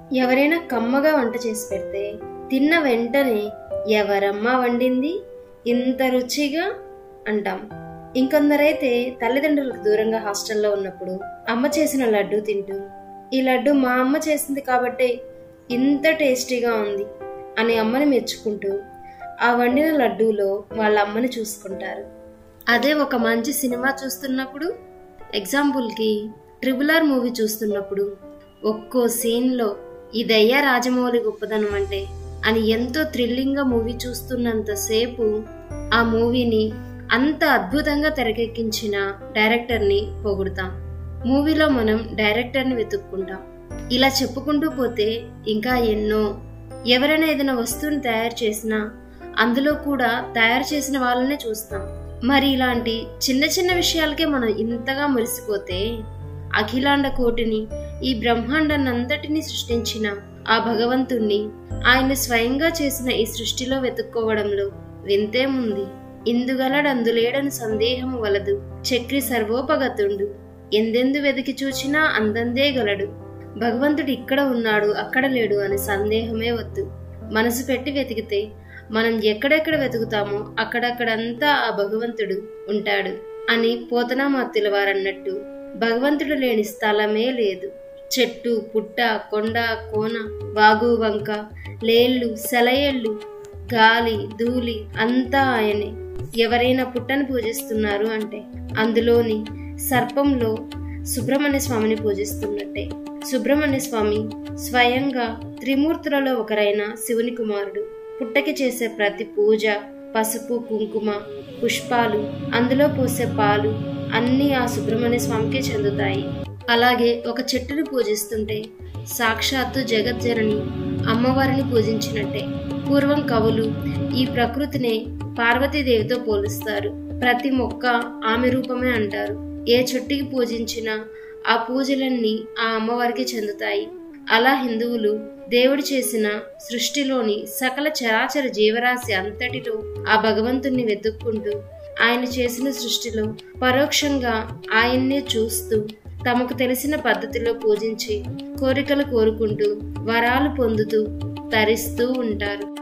ఎవరైనా కమ్మగా వంట చేసి పెడితే తిన్న వెంటనే ఎవరమ్మా వండింది ఇంత రుచిగా అంటాం ఇంకొందరైతే తల్లిదండ్రులకు దూరంగా హాస్టల్లో ఉన్నప్పుడు అమ్మ చేసిన లడ్డు తింటూ ఈ లడ్డు మా అమ్మ చేసింది కాబట్టే ఇంత టేస్టీగా ఉంది అని అమ్మని మెచ్చుకుంటూ ఆ వండిన లడ్డూలో వాళ్ళ అమ్మని చూసుకుంటారు అదే ఒక మంచి సినిమా చూస్తున్నప్పుడు ఎగ్జాంపుల్కి ట్రిబుల్ ఆర్ మూవీ చూస్తున్నప్పుడు ఒక్కో సీన్లో ఇదయ్యా రాజమౌళి గొప్పదనం అంటే అని ఎంతో థ్రిల్లింగ్గా మూవీ చూస్తున్నంతసేపు ఆ మూవీని అంత అద్భుతంగా తెరకెక్కించిన డైరెక్టర్ని పొగుడుతాం మూవీలో మనం డైరెక్టర్ని వెతుక్కుంటాం ఇలా చెప్పుకుంటూ పోతే ఇంకా ఎన్నో ఎవరైనా ఏదైనా వస్తువుని తయారు చేసినా అందులో కూడా తయారు చేసిన వాళ్ళనే చూస్తాం మరి ఇలాంటి చిన్న చిన్న విషయాలకే మనం ఇంతగా మురిసిపోతే అఖిలాండ కోటిని ఈ బ్రహ్మాండాన్నంతటినీ సృష్టించిన ఆ భగవంతుణ్ణి ఆయన స్వయంగా చేసిన ఈ సృష్టిలో వెతుక్కోవడంలో వింతేముంది ఇందుగలడందులేడని సందేహము వలదు చక్రి సర్వోపగతుండు ఎందెందు వెతికి చూచినా అందందే గలడు భగవంతుడు ఇక్కడ ఉన్నాడు అక్కడ లేడు అని సందేహమే వద్దు మనసు పెట్టి వెతికితే మనం ఎక్కడెక్కడ వెతుకుతామో అక్కడక్కడంతా ఆ భగవంతుడు ఉంటాడు అని పోతనామాత్యుల వారన్నట్టు భగవంతుడు లేని స్థలమే లేదు చెట్టు పుట్ట కొండ కోన వాగు వంక లేళ్ళు సెలయేళ్ళు గాలి ధూళి అంతా ఆయనే ఎవరైనా పుట్టను పూజిస్తున్నారు అంటే అందులోని సర్పంలో సుబ్రహ్మణ్య స్వామిని పూజిస్తున్నట్టే సుబ్రహ్మణ్య స్వామి స్వయంగా త్రిమూర్తులలో ఒకరైన శివుని కుమారుడు పుట్టకి చేసే ప్రతి పూజ పసుపు కుంకుమ పుష్పాలు అందులో పోసే పాలు అన్నీ ఆ సుబ్రహ్మణ్య స్వామికే చెందుతాయి అలాగే ఒక చెట్టును పూజిస్తుంటే సాక్షాత్తు జగజ్జనని అమ్మవారిని పూజించినట్టే పూర్వం కవులు ఈ ప్రకృతినే పార్వతీదేవితో పోలుస్తారు ప్రతి మొక్క ఆమె రూపమే అంటారు ఏ చెట్టుకి పూజించినా ఆ పూజలన్నీ ఆ అమ్మవారికి చెందుతాయి అలా హిందువులు దేవుడు చేసిన సృష్టిలోని సకల చరాచర జీవరాశి అంతటిలో ఆ భగవంతుణ్ణి వెతుక్కుంటూ ఆయన చేసిన సృష్టిలో పరోక్షంగా ఆయన్నే చూస్తూ తమకు తెలిసిన పద్ధతిలో పూజించి కోరికలు కోరుకుంటూ వరాలు పొందుతూ తరిస్తూ ఉంటారు